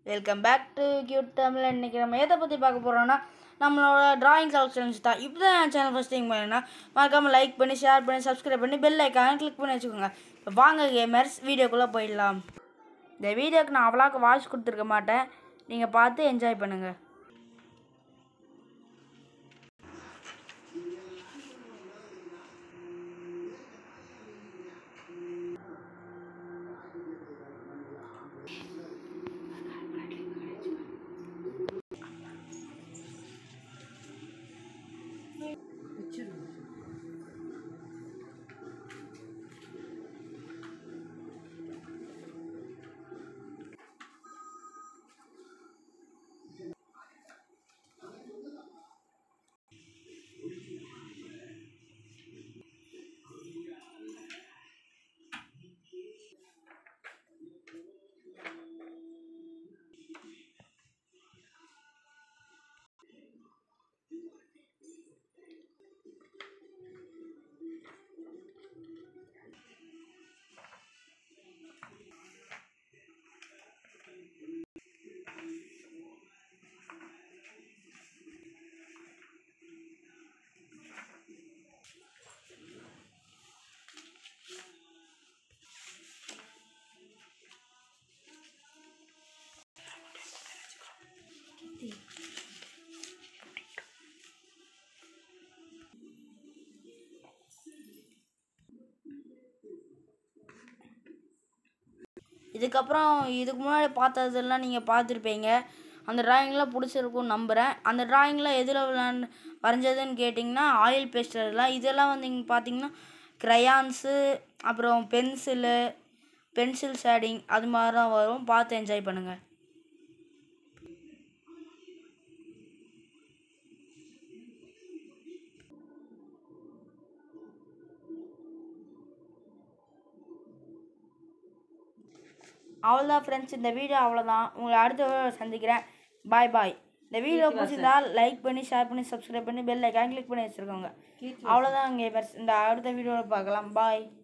welcome back to cute Tamil இன்றைக்கி நம்ம எதை பற்றி பார்க்க போகிறோம்னா நம்மளோட டிராயிங் கலெக்ஷன்ஸ் தான் இப்போ தான் என் சேனல் ஃபஸ்ட் டைம் பண்ணா மறக்காமல் லைக் பண்ணி ஷேர் பண்ணி சப்ஸ்கிரைப் பண்ணி பெல் ஐக்கான கிளிக் பண்ணி வச்சுக்கோங்க இப்போ வாங்க கேமர்ஸ் வீடியோக்குள்ளே போயிடலாம் இந்த வீடியோக்கு நான் அவ்வளோக்கு வாட்ச் கொடுத்துருக்க மாட்டேன் நீங்கள் பார்த்து என்ஜாய் பண்ணுங்கள் இதுக்கப்புறம் இதுக்கு முன்னாடி பார்த்ததெல்லாம் நீங்கள் பார்த்துருப்பீங்க அந்த டிராயிங்லாம் பிடிச்சிருக்கும்னு நம்புகிறேன் அந்த டிராயிங்லாம் எதில் விளாண்டு வரைஞ்சதுன்னு கேட்டிங்கன்னா ஆயில் பேஸ்டர்லாம் இதெல்லாம் வந்து இங்கே பார்த்தீங்கன்னா க்ரையான்ஸு அப்புறம் பென்சிலு பென்சில் ஷேடிங் அது மாதிரி தான் வரும் பார்த்து என்ஜாய் பண்ணுங்கள் அவ்வளோதான் ஃப்ரெண்ட்ஸ் இந்த வீடியோ அவ்வளோதான் உங்களை அடுத்த வீடியோ சந்திக்கிறேன் பாய் பாய் இந்த வீடியோ பிடிச்சிருந்தா லைக் பண்ணி ஷேர் பண்ணி சப்ஸ்கிரைப் பண்ணி பெல் ஐக்கான் கிளிக் பண்ணி வச்சுருக்கோங்க அவ்வளோதான் இங்கே இந்த அடுத்த வீடியோவில் பார்க்கலாம் பாய்